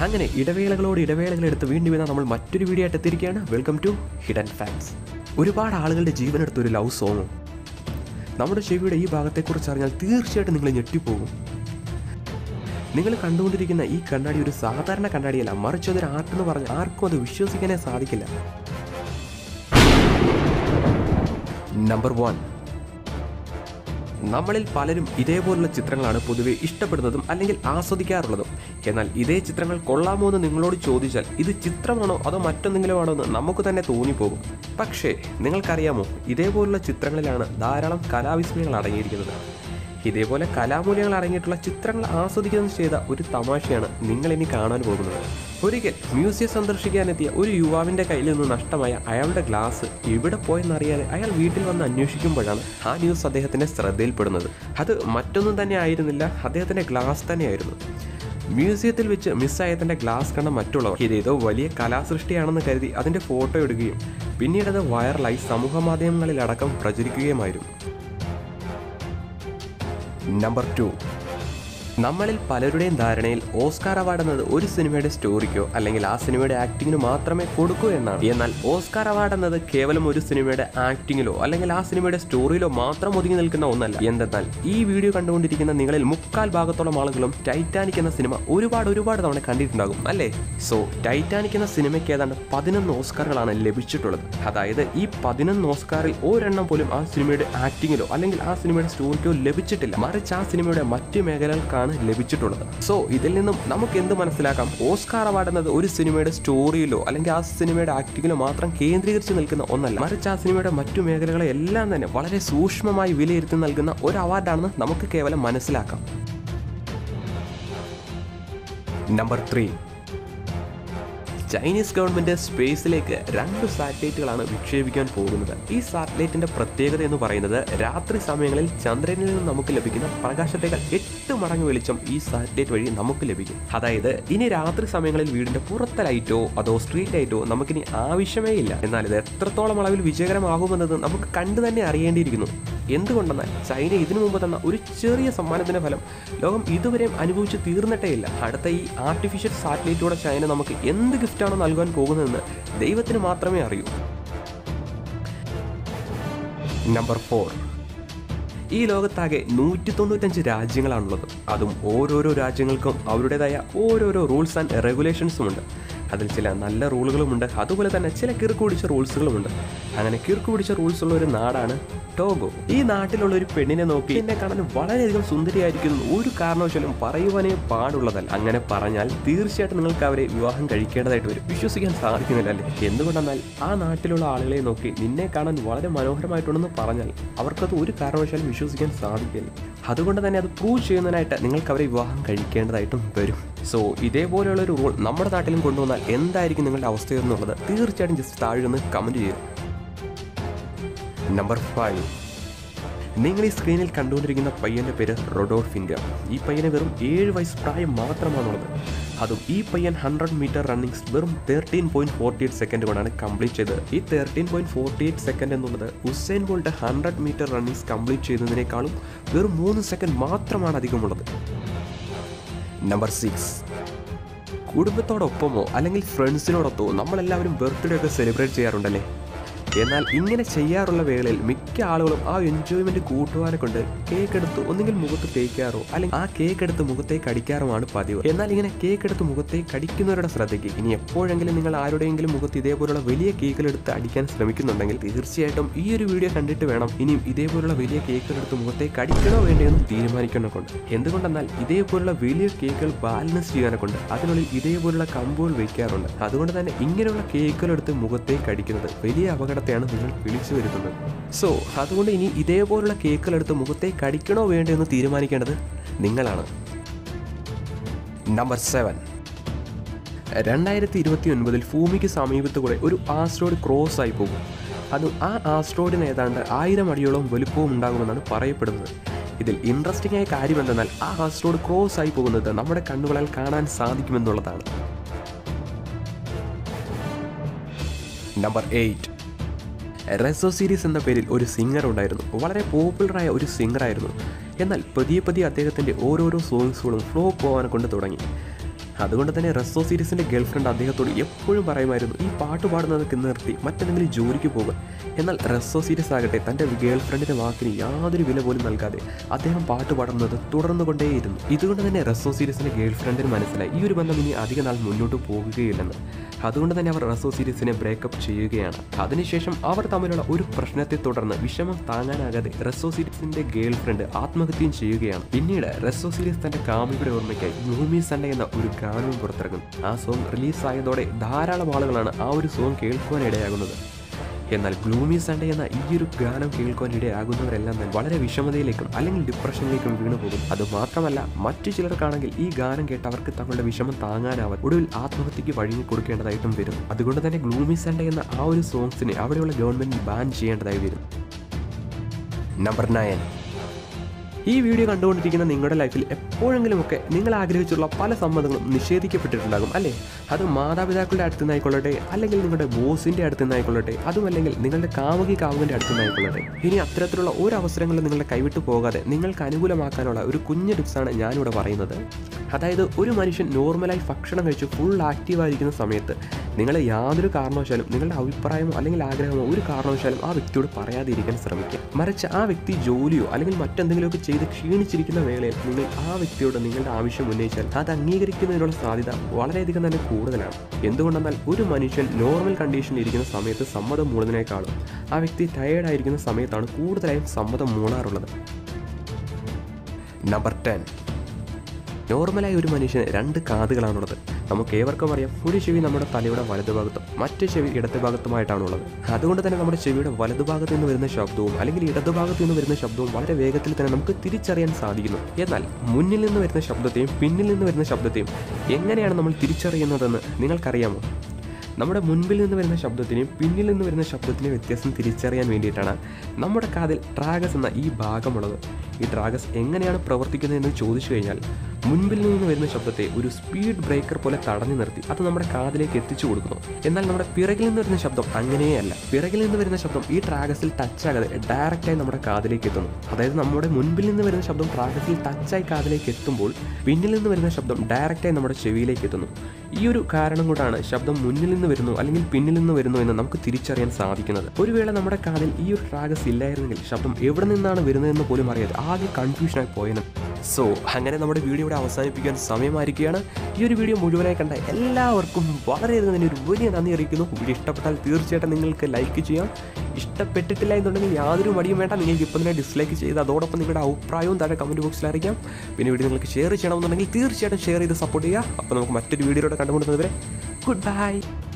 അങ്ങനെ ഇടവേളകളോട് ഇടവേളകൾ എടുത്ത് വീണ്ടും ഇതാ നമ്മൾ മറ്റൊരു വീഡിയോ ആയിട്ട് എത്തിയിരിക്കുകയാണ് വെൽക്കം ടു ഹിഡൻ ഫാക്ട്സ് ഒരുപാട് ആളുകളുടെ ജീവനെടുത്ത ഒരു ലവ് സോങ്ങും നമ്മുടെ ചെവിയുടെ ഈ ഭാഗത്തെക്കുറിച്ച് അറിഞ്ഞാൽ തീർച്ചയായിട്ടും നിങ്ങൾ ഞെട്ടിപ്പോകും നിങ്ങൾ കണ്ടുകൊണ്ടിരിക്കുന്ന ഈ കണ്ണാടി ഒരു സാധാരണ കണ്ണാടിയല്ല മറിച്ച് അതൊരു ആർട്ടെന്ന് പറഞ്ഞ് ആർക്കും അത് വിശ്വസിക്കാനേ സാധിക്കില്ല നമ്പർ വൺ നമ്മളിൽ പലരും ഇതേപോലുള്ള ചിത്രങ്ങളാണ് പൊതുവെ ഇഷ്ടപ്പെടുന്നതും അല്ലെങ്കിൽ ആസ്വദിക്കാറുള്ളതും എന്നാൽ ഇതേ ചിത്രങ്ങൾ കൊള്ളാമോ എന്ന് നിങ്ങളോട് ചോദിച്ചാൽ ഇത് ചിത്രമാണോ അതോ മറ്റെന്തെങ്കിലും ആണോ എന്ന് നമുക്ക് തന്നെ തോന്നിപ്പോകും പക്ഷേ നിങ്ങൾക്കറിയാമോ ഇതേപോലുള്ള ചിത്രങ്ങളിലാണ് ധാരാളം കലാവിസ്മയങ്ങൾ അടങ്ങിയിരിക്കുന്നത് ഇതേപോലെ കലാമൂല്യങ്ങൾ അടങ്ങിയിട്ടുള്ള ചിത്രങ്ങൾ ആസ്വദിക്കുന്നത് ചെയ്ത ഒരു തമാശയാണ് നിങ്ങൾ ഇനി കാണാൻ പോകുന്നത് ഒരിക്കൽ മ്യൂസിയം സന്ദർശിക്കാനെത്തിയ ഒരു യുവാവിന്റെ കയ്യിൽ നിന്ന് നഷ്ടമായ അയാളുടെ ഗ്ലാസ് എവിടെ പോയെന്നറിയാതെ അയാൾ വീട്ടിൽ വന്ന് അന്വേഷിക്കുമ്പോഴാണ് ആ ന്യൂസ് അദ്ദേഹത്തിന്റെ ശ്രദ്ധയിൽപ്പെടുന്നത് അത് മറ്റൊന്നും തന്നെ ആയിരുന്നില്ല അദ്ദേഹത്തിന്റെ ഗ്ലാസ് തന്നെയായിരുന്നു മ്യൂസിയത്തിൽ വെച്ച് മിസ്സായ തന്റെ ഗ്ലാസ് കണ്ട മറ്റുള്ളവർ ഇതേതോ വലിയ കലാസൃഷ്ടിയാണെന്ന് കരുതി അതിന്റെ ഫോട്ടോ എടുക്കുകയും പിന്നീട് അത് വൈറലായി സമൂഹ മാധ്യമങ്ങളിലടക്കം പ്രചരിക്കുകയുമായിരുന്നു നമ്പർ ടു നമ്മളിൽ പലരുടെയും ധാരണയിൽ ഓസ്കാർ അവാർഡ് എന്നത് ഒരു സിനിമയുടെ സ്റ്റോറിക്കോ അല്ലെങ്കിൽ ആ സിനിമയുടെ ആക്ടിങ്ങിനോ മാത്രമേ കൊടുക്കൂ എന്നാണ് എന്നാൽ ഓസ്കാർ അവാർഡ് എന്നത് കേവലം ഒരു സിനിമയുടെ ആക്ടിങ്ങിലോ അല്ലെങ്കിൽ ആ സിനിമയുടെ സ്റ്റോറിയിലോ മാത്രം ഒതുങ്ങി നിൽക്കുന്ന ഒന്നല്ല എന്തെന്നാൽ ഈ വീഡിയോ കണ്ടുകൊണ്ടിരിക്കുന്ന നിങ്ങളിൽ മുക്കാൽ ഭാഗത്തോളം ആളുകളും ടൈറ്റാനിക് എന്ന സിനിമ ഒരുപാട് ഒരുപാട് തവണ കണ്ടിട്ടുണ്ടാകും അല്ലേ സോ ടൈറ്റാനിക് എന്ന സിനിമയ്ക്ക് ഏതാണ്ട് പതിനൊന്ന് ഓസ്കാറുകളാണ് ലഭിച്ചിട്ടുള്ളത് അതായത് ഈ പതിനൊന്ന് ഓസ്കാറിൽ ഒരെണ്ണം പോലും ആ സിനിമയുടെ ആക്ടിങ്ങിലോ അല്ലെങ്കിൽ ആ സിനിമയുടെ സ്റ്റോറിക്കോ ലഭിച്ചിട്ടില്ല മറിച്ച് ആ സിനിമയുടെ മറ്റു മേഖലകൾക്കാണ് ലഭിച്ചിട്ടുള്ളത് സോ ഇതിൽ നിന്നും നമുക്ക് എന്ത് മനസ്സിലാക്കാം ഓസ്കാർ അവാർഡ് എന്നത് ഒരു സിനിമയുടെ സ്റ്റോറിയിലോ അല്ലെങ്കിൽ ആ സിനിമയുടെ ആക്ടിങ്ങിലോ മാത്രം കേന്ദ്രീകരിച്ച് നിൽക്കുന്ന ഒന്നല്ല മറിച്ച് ആ സിനിമയുടെ മറ്റു മേഖലകളെ എല്ലാം തന്നെ വളരെ സൂക്ഷ്മമായി വിലയിരുത്തി നൽകുന്ന ഒരു അവാർഡാണെന്ന് നമുക്ക് കേവലം മനസ്സിലാക്കാം നമ്പർ ത്രീ ചൈനീസ് ഗവൺമെന്റ് സ്പേസിലേക്ക് രണ്ട് സാറ്റലൈറ്റുകളാണ് വിക്ഷേപിക്കാൻ പോകുന്നത് ഈ സാറ്റലൈറ്റിന്റെ പ്രത്യേകത എന്ന് പറയുന്നത് രാത്രി സമയങ്ങളിൽ ചന്ദ്രനിൽ നിന്ന് നമുക്ക് ലഭിക്കുന്ന പ്രകാശത്തേക്കാൾ എട്ട് മടങ്ങ് വെളിച്ചം ഈ സാറ്റലൈറ്റ് വഴി നമുക്ക് ലഭിക്കും അതായത് ഇനി രാത്രി സമയങ്ങളിൽ വീടിന്റെ പുറത്തെ ലൈറ്റോ അതോ സ്ട്രീറ്റ് ലൈറ്റോ നമുക്കിനി ആവശ്യമേ ഇല്ല എന്നാൽ ഇത് എത്രത്തോളം അളവിൽ വിജയകരമാകുമെന്നത് നമുക്ക് കണ്ടു തന്നെ അറിയേണ്ടിയിരിക്കുന്നു എന്തുകൊണ്ടെന്നാൽ ചൈന ഇതിനു മുമ്പ് തന്ന ഒരു ചെറിയ സമ്മാനത്തിന്റെ ഫലം ലോകം ഇതുവരെയും അനുഭവിച്ച് തീർന്നിട്ടേ ഇല്ല അടുത്ത ഈ ആർട്ടിഫിഷ്യൽ സാറ്റലൈറ്റോടെ ചൈന നമുക്ക് എന്ത് ഗിഫ്റ്റാണ് നൽകാൻ പോകുന്നതെന്ന് ദൈവത്തിന് മാത്രമേ അറിയൂ നമ്പർ ഫോർ ഈ ലോകത്താകെ നൂറ്റി തൊണ്ണൂറ്റഞ്ച് രാജ്യങ്ങളാണുള്ളത് അതും ഓരോരോ രാജ്യങ്ങൾക്കും അവരുടേതായ ഓരോരോ റൂൾസ് ആൻഡ് റെഗുലേഷൻസും ഉണ്ട് അതിൽ ചില നല്ല റൂളുകളുമുണ്ട് അതുപോലെ തന്നെ ചില കിറുക്ക് പിടിച്ച റൂൾസുകളുമുണ്ട് അങ്ങനെ കിറുക്ക് പിടിച്ച റൂൾസ് ഉള്ള ഒരു നാടാണ് ടോഗോ ഈ നാട്ടിലുള്ള ഒരു പെണ്ണിനെ നോക്കി എന്നെ കാണാൻ വളരെയധികം സുന്ദരിയായിരിക്കുന്നു ഒരു കാരണവശാലും പറയുവാനേ പാടുള്ളതല്ല അങ്ങനെ പറഞ്ഞാൽ തീർച്ചയായിട്ടും നിങ്ങൾക്ക് അവരെ വിവാഹം കഴിക്കേണ്ടതായിട്ട് വരും വിശ്വസിക്കാൻ സാധിക്കുന്നില്ല അല്ലേ എന്തുകൊണ്ടെന്നാൽ ആ നാട്ടിലുള്ള ആളുകളെ നോക്കി നിന്നെ കാണാൻ വളരെ മനോഹരമായിട്ടുണ്ടെന്ന് പറഞ്ഞാൽ അവർക്കത് ഒരു കാരണവശാലും വിശ്വസിക്കാൻ സാധിക്കില്ല അതുകൊണ്ട് തന്നെ അത് പ്രൂവ് ചെയ്യുന്നതിനായിട്ട് നിങ്ങൾക്ക് അവരെ വിവാഹം കഴിക്കേണ്ടതായിട്ടും വരും സോ ഇതേപോലെയുള്ള ഒരു റൂൾ നമ്മുടെ നാട്ടിലും കൊണ്ടുവന്നാൽ എന്തായിരിക്കും നിങ്ങളുടെ അവസ്ഥ എന്നുള്ളത് തീർച്ചയായിട്ടും ജസ്റ്റ് താഴെ ഒന്ന് കമൻറ്റ് ചെയ്യുക നമ്പർ ഫൈവ് നിങ്ങൾ ഈ സ്ക്രീനിൽ കണ്ടുകൊണ്ടിരിക്കുന്ന പയ്യന്റെ പേര് റൊഡോൾഫിൻഡർ ഈ പയ്യന് വെറും ഏഴ് വയസ്സ് പ്രായം മാത്രമാണുള്ളത് അതും ഈ പയ്യൻ ഹൺഡ്രഡ് മീറ്റർ റണ്ണിങ്സ് വെറും thirteen point forty eight second കൊണ്ടാണ് കംപ്ലീറ്റ് ചെയ്തത് ഈ thirteen point forty eight second എന്നുള്ളത് Usain Bolt hundred metre runnings complete ചെയ്യുന്നതിനേക്കാളും വെറും മൂന്ന് സെക്കൻഡ് മാത്രമാണ് അധികമുള്ളത് നമ്പർ സിക്സ് കുടുംബത്തോടൊപ്പമോ അല്ലെങ്കിൽ ഫ്രണ്ട്സിനോടൊപ്പമോ നമ്മളെല്ലാവരും ബർത്ത്ഡേ ഒക്കെ സെലിബ്രേറ്റ് ചെയ്യാറുണ്ടല്ലേ എന്നാൽ ഇങ്ങനെ ചെയ്യാറുള്ള വേളയിൽ മിക്ക ആളുകളും ആ എൻജോയ്മെന്റ് കൂട്ടുവാനെ കൊണ്ട് കേക്ക് എടുത്ത് ഒന്നുകിൽ മുഖത്ത് തേക്കാറോ അല്ലെങ്കിൽ ആ കേക്ക് എടുത്ത് മുഖത്തേക്ക് അടിക്കാറുമാണ് പതിവ് എന്നാൽ ഇങ്ങനെ കേക്ക് എടുത്ത് മുഖത്തേക്ക് അടിക്കുന്നവരുടെ ശ്രദ്ധയ്ക്ക് ഇനി എപ്പോഴെങ്കിലും നിങ്ങൾ ആരുടെയെങ്കിലും മുഖത്ത് ഇതേപോലുള്ള വലിയ കേക്കുകൾ എടുത്ത് അടിക്കാൻ ശ്രമിക്കുന്നുണ്ടെങ്കിൽ തീർച്ചയായിട്ടും ഈ ഒരു വീഡിയോ കണ്ടിട്ട് വേണം ഇനിയും ഇതേപോലുള്ള വലിയ കേക്കുകൾ എടുത്ത് മുഖത്തേക്ക് അടിക്കണോ വേണ്ടതെന്ന് തീരുമാനിക്കണം കൊണ്ട് എന്തുകൊണ്ടെന്നാൽ ഇതേപോലുള്ള വലിയ കേക്കുകൾ ബാലൻസ് ചെയ്യാനെ കൊണ്ട് അതിനുള്ളിൽ ഇതേപോലുള്ള കമ്പുകൾ വയ്ക്കാറുണ്ട് അതുകൊണ്ട് തന്നെ ഇങ്ങനെയുള്ള കേക്കുകൾ എടുത്ത് മുഖത്തേക്ക് അടിക്കുന്നത് വലിയ അപകടത്തെയാണ് നിങ്ങൾ വിളിച്ചു വരുത്തുന്നത് സോ അതുകൊണ്ട് ഇനി ഇതേപോലുള്ള കേക്കുകൾ എടുത്ത് മുഖത്തേക്ക് അടിക്കണോ വേണ്ടോ എന്ന് തീരുമാനിക്കേണ്ടത് നിങ്ങളാണ് നമ്പർ സെവൻ രണ്ടായിരത്തി ഇരുപത്തി ഒൻപതിൽ ഭൂമിക്ക് സമീപത്ത് കൂടെ ഒരു ആസ്ട്രോയിഡ് ക്രോസ് ആയി പോകും അതും ആ ആസ്ട്രോയിഡിന് ഏതാണ്ട് ആയിരം അടിയോളം വലുപ്പവും ഉണ്ടാകുമെന്നാണ് പറയപ്പെടുന്നത് ഇതിൽ ഇൻട്രസ്റ്റിംഗ് ആയ കാര്യം എന്തെന്നാൽ ആ ആസ്ട്രോയിഡ് ക്രോസ് ആയി പോകുന്നത് നമ്മുടെ കണ്ണുകളാൽ കാണാൻ സാധിക്കുമെന്നുള്ളതാണ് നമ്പർ എയ്റ്റ് റെസോ സീരീസ് എന്ന പേരിൽ ഒരു സിംഗർ ഉണ്ടായിരുന്നു വളരെ പോപ്പുലറായ ഒരു സിംഗറായിരുന്നു എന്നാൽ പതിയെ പതിയെ അദ്ദേഹത്തിൻ്റെ ഓരോരോ സോങ്സുകളും ഫ്ലോ പോകാൻ കൊണ്ട് തുടങ്ങി അതുകൊണ്ട് തന്നെ റെസോ സീരീസിന്റെ ഗേൾഫ്രണ്ട് അദ്ദേഹത്തോട് എപ്പോഴും പറയുമായിരുന്നു ഈ പാട്ട് പാടുന്നതൊക്കെ നിർത്തി മറ്റെന്തെങ്കിലും ജോലിക്ക് പോകുക എന്നാൽ റെസോ സീരീസ് ആകട്ടെ തന്റെ ഗേൾഫ്രണ്ടിന്റെ വാക്കിന് യാതൊരു വില പോലും നൽകാതെ അദ്ദേഹം പാട്ട് പാടുന്നത് തുടർന്നു കൊണ്ടേയിരുന്നു ഇതുകൊണ്ട് തന്നെ റെസോ സീരീസിന്റെ ഗേൾഫ്രണ്ടിന് മനസ്സിലായി ഈ ഒരു ബന്ധം ഇനി അധിക നാൾ മുന്നോട്ട് പോകുകയില്ലെന്ന് അതുകൊണ്ട് തന്നെ അവർ റെസോ സീരീസിനെ ബ്രേക്കപ്പ് ചെയ്യുകയാണ് അതിനുശേഷം അവർ തമ്മിലുള്ള ഒരു പ്രശ്നത്തെ തുടർന്ന് വിഷമം താങ്ങാനാകാതെ റെസോ സീരീസിന്റെ ഗേൾഫ്രണ്ട് ആത്മഹത്യയും ചെയ്യുകയാണ് പിന്നീട് റെസോ സീരീസ് തന്റെ കാമുകിയുടെ ഓർമ്മയ്ക്കായി ഭൂമി സൺഡേ എന്ന ഒരു ഗാനവും പുറത്തിറങ്ങും ആ സോങ് റിലീസായതോടെ ധാരാളം ആളുകളാണ് ആ ഒരു സോങ് കേൾക്കുവാൻ ഇടയാകുന്നത് എന്നാൽ ഗ്ലൂമി സൺഡേ എന്ന ഈ ഒരു ഗാനം കേൾക്കുവാൻ ഇടയാകുന്നവരെല്ലാം തന്നെ വളരെ വിഷമതയിലേക്കും അല്ലെങ്കിൽ ഡിപ്രഷനിലേക്കും വീണു പോകും അത് മാത്രമല്ല മറ്റു ചിലർക്കാണെങ്കിൽ ഈ ഗാനം കേട്ട് അവർക്ക് തങ്ങളുടെ വിഷമം താങ്ങാനാവാൻ ഒടുവിൽ ആത്മഹത്യക്ക് വഴങ്ങി കൊടുക്കേണ്ടതായിട്ടും വരും അതുകൊണ്ട് തന്നെ ഗ്ലൂമി സൺഡേ എന്ന ആ ഒരു സോങ്സിനെ അവിടെയുള്ള ഗവൺമെന്റ് ബാൻ ചെയ്യേണ്ടതായി വരും നമ്പർ നയൻ ഈ വീഡിയോ കണ്ടുകൊണ്ടിരിക്കുന്ന നിങ്ങളുടെ ലൈഫിൽ എപ്പോഴെങ്കിലുമൊക്കെ നിങ്ങൾ ആഗ്രഹിച്ചുള്ള പല സമ്മതങ്ങളും നിഷേധിക്കപ്പെട്ടിട്ടുണ്ടാകും അല്ലേ അത് മാതാപിതാക്കളുടെ അടുത്ത് നിന്നായിക്കൊള്ളട്ടെ അല്ലെങ്കിൽ നിങ്ങളുടെ ബോസിന്റെ അടുത്ത് നിന്നായിക്കൊള്ളട്ടെ അതുമല്ലെങ്കിൽ നിങ്ങളുടെ കാമുകി കാമുകിന്റെ അടുത്ത് നിന്നായിക്കൊള്ളട്ടെ ഇനി അത്തരത്തിലുള്ള ഒരു അവസരങ്ങളും നിങ്ങളുടെ കൈവിട്ടു പോകാതെ നിങ്ങൾക്ക് അനുകൂലമാക്കാനുള്ള ഒരു കുഞ്ഞു ടിപ്സാണ് ഞാനിവിടെ പറയുന്നത് അതായത് ഒരു മനുഷ്യൻ നോർമലായി ഭക്ഷണം കഴിച്ച് ഫുൾ ആക്റ്റീവായിരിക്കുന്ന സമയത്ത് നിങ്ങൾ യാതൊരു കാരണവശാലും നിങ്ങളുടെ അഭിപ്രായമോ അല്ലെങ്കിൽ ആഗ്രഹമോ ഒരു കാരണവശാലും ആ വ്യക്തിയോട് പറയാതിരിക്കാൻ ശ്രമിക്കുക മറിച്ച് ആ വ്യക്തി ജോലിയോ അല്ലെങ്കിൽ മറ്റെന്തെങ്കിലുമൊക്കെ ചെയ്ത് ക്ഷീണിച്ചിരിക്കുന്ന വേളയിൽ നിങ്ങൾ ആ വ്യക്തിയോട് നിങ്ങളുടെ ആവശ്യം ഉന്നയിച്ചാൽ അത് അംഗീകരിക്കുന്നതിനുള്ള സാധ്യത വളരെയധികം തന്നെ കൂടുതലാണ് എന്തുകൊണ്ടെന്നാൽ ഒരു മനുഷ്യൻ നോർമൽ കണ്ടീഷനിൽ ഇരിക്കുന്ന സമയത്ത് സമ്മതം മൂളുന്നതിനേക്കാളും ആ വ്യക്തി ടയേർഡ് ആയിരിക്കുന്ന സമയത്താണ് കൂടുതലായും സമ്മതം മൂളാറുള്ളത് നമ്പർ ടെൻ നോർമലായി ഒരു മനുഷ്യന് രണ്ട് കാതുകളാണുള്ളത് നമുക്ക് ഏവർക്കും അറിയാം ഒരു ചെവി നമ്മുടെ തലയുടെ വലതുഭാഗത്തും മറ്റു ചെവി ഇടതുഭാഗത്തുമായിട്ടാണുള്ളത് അതുകൊണ്ട് തന്നെ നമ്മുടെ ചെവിയുടെ വലതുഭാഗത്ത് നിന്ന് വരുന്ന ശബ്ദവും അല്ലെങ്കിൽ ഇടതുഭാഗത്ത് നിന്ന് വരുന്ന ശബ്ദവും വളരെ വേഗത്തിൽ തന്നെ നമുക്ക് തിരിച്ചറിയാൻ സാധിക്കുന്നു എന്നാൽ മുന്നിൽ നിന്ന് വരുന്ന ശബ്ദത്തെയും പിന്നിൽ നിന്ന് വരുന്ന ശബ്ദത്തെയും എങ്ങനെയാണ് നമ്മൾ തിരിച്ചറിയുന്നതെന്ന് നിങ്ങൾക്കറിയാമോ നമ്മുടെ മുൻപിൽ നിന്ന് വരുന്ന ശബ്ദത്തിനെയും പിന്നിൽ നിന്ന് വരുന്ന ശബ്ദത്തിനെയും വ്യത്യാസം തിരിച്ചറിയാൻ വേണ്ടിയിട്ടാണ് നമ്മുടെ കാതിൽ ട്രാഗസ് എന്ന ഈ ഭാഗമുള്ളത് ഈ ട്രാഗസ് എങ്ങനെയാണ് പ്രവർത്തിക്കുന്നതെന്ന് ചോദിച്ചു കഴിഞ്ഞാൽ മുൻപിൽ നിന്ന് വരുന്ന ശബ്ദത്തെ ഒരു സ്പീഡ് ബ്രേക്കർ പോലെ തടഞ്ഞു നിർത്തി അത് നമ്മുടെ കാതിലേക്ക് എത്തിച്ചു കൊടുക്കുന്നു എന്നാൽ നമ്മുടെ പിറകിൽ നിന്ന് വരുന്ന ശബ്ദം അങ്ങനെയല്ല പിറകിൽ നിന്ന് വരുന്ന ശബ്ദം ഈ ട്രാഗസിൽ ടച്ച് ആകാതെ ഡയറക്റ്റായി നമ്മുടെ കാതിലേക്ക് എത്തുന്നു അതായത് നമ്മുടെ മുൻപിൽ നിന്ന് വരുന്ന ശബ്ദം ട്രാഗസിൽ ടച്ചായി കാതിലേക്ക് എത്തുമ്പോൾ പിന്നിൽ നിന്ന് വരുന്ന ശബ്ദം ഡയറക്റ്റായി നമ്മുടെ ചെവിയിലേക്ക് എത്തുന്നു ഈ ഒരു കാരണം കൊണ്ടാണ് ശബ്ദം മുന്നിൽ നിന്ന് വരുന്നു അല്ലെങ്കിൽ പിന്നിൽ നിന്ന് വരുന്നു എന്ന് നമുക്ക് തിരിച്ചറിയാൻ സാധിക്കുന്നത് ഒരു വേള നമ്മുടെ കാതിൽ ഈ ഒരു ട്രാഗസ് ഇല്ലായിരുന്നെങ്കിൽ ശബ്ദം എവിടെ നിന്നാണ് വരുന്നതെന്ന് പോലും അറിയാതെ ആകെ കൺഫ്യൂഷനായി പോയെന്ന് സോ അങ്ങനെ നമ്മുടെ വീഡിയോ ഇവിടെ അവസാനിപ്പിക്കാൻ സമയമായിരിക്കുകയാണ് ഈ ഒരു വീഡിയോ മുഴുവനായി കണ്ട എല്ലാവർക്കും വളരെയധികം തന്നെ ഒരു വലിയ നന്ദി അറിയിക്കുന്നു വീഡിയോ ഇഷ്ടപ്പെട്ടാൽ തീർച്ചയായിട്ടും നിങ്ങൾക്ക് ലൈക്ക് ചെയ്യാം ഇഷ്ടപ്പെട്ടിട്ടില്ല എന്നുണ്ടെങ്കിൽ യാതൊരു മടിയും വേണ്ട നിങ്ങൾക്ക് ഇപ്പം തന്നെ ഡിസ്ലൈക്ക് ചെയ്ത് അതോടൊപ്പം നിങ്ങളുടെ അഭിപ്രായവും താഴെ കമൻറ്റ് ബോക്സിൽ അറിയിക്കാം പിന്നെ വീഡിയോ നിങ്ങൾക്ക് ഷെയർ ചെയ്യണമെന്നുണ്ടെങ്കിൽ തീർച്ചയായിട്ടും ഷെയർ ചെയ്ത് സപ്പോർട്ട് ചെയ്യുക അപ്പോൾ നമുക്ക് മറ്റൊരു വീഡിയോയുടെ കണ്ടുമുട്ടുന്നത് വരെ ഗുഡ് ബൈ